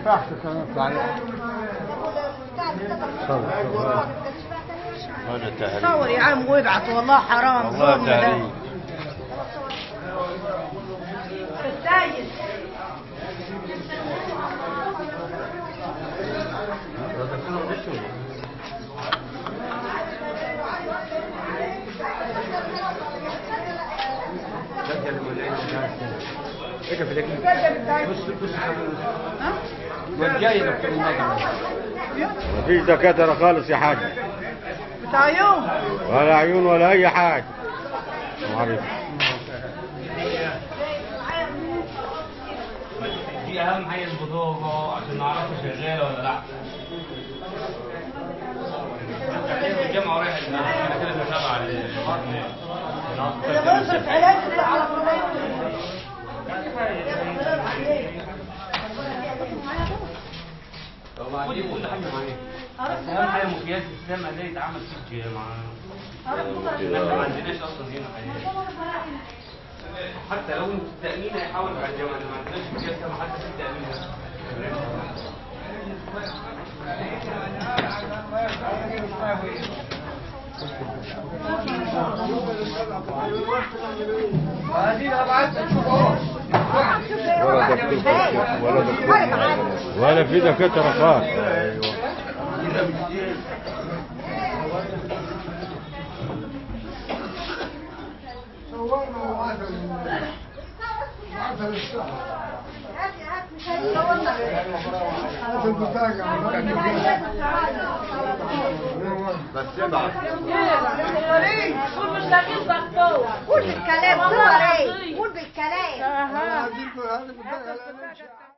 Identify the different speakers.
Speaker 1: ينفعش كلام عليه
Speaker 2: هذا تهريج
Speaker 3: صور يا عم وابعت والله حرام
Speaker 2: والله
Speaker 3: ظلم ده
Speaker 2: تهريج
Speaker 3: السيد
Speaker 4: مفيش دكاترة خالص يا حاج
Speaker 3: بتاع يوم
Speaker 4: ولا عيون ولا أي حاجة معرفة
Speaker 5: دي اهم حاجه يظبطوها جوه عشان نعرفها شغاله ولا لا الجامعه رايحه انا كده بتابع
Speaker 3: اللي بيصرف علاج اللي على طول
Speaker 5: خدي كل حاجه معايا بس اهم حاجه مقياس السمع ده يتعمل في الجامعه ما عندناش اصلا هنا حقيقة. حتى لو انت التامين هيحاول على الجامعه ما عندناش مقياس سمع حتى في التامين
Speaker 4: ولا دكتور ولا دكتور ولا في دكاترة خالص
Speaker 1: بس ابعت
Speaker 6: قول مستقيم ضغطوه
Speaker 3: قول بالكلام صور ايه قول بالكلام
Speaker 1: هذه هذه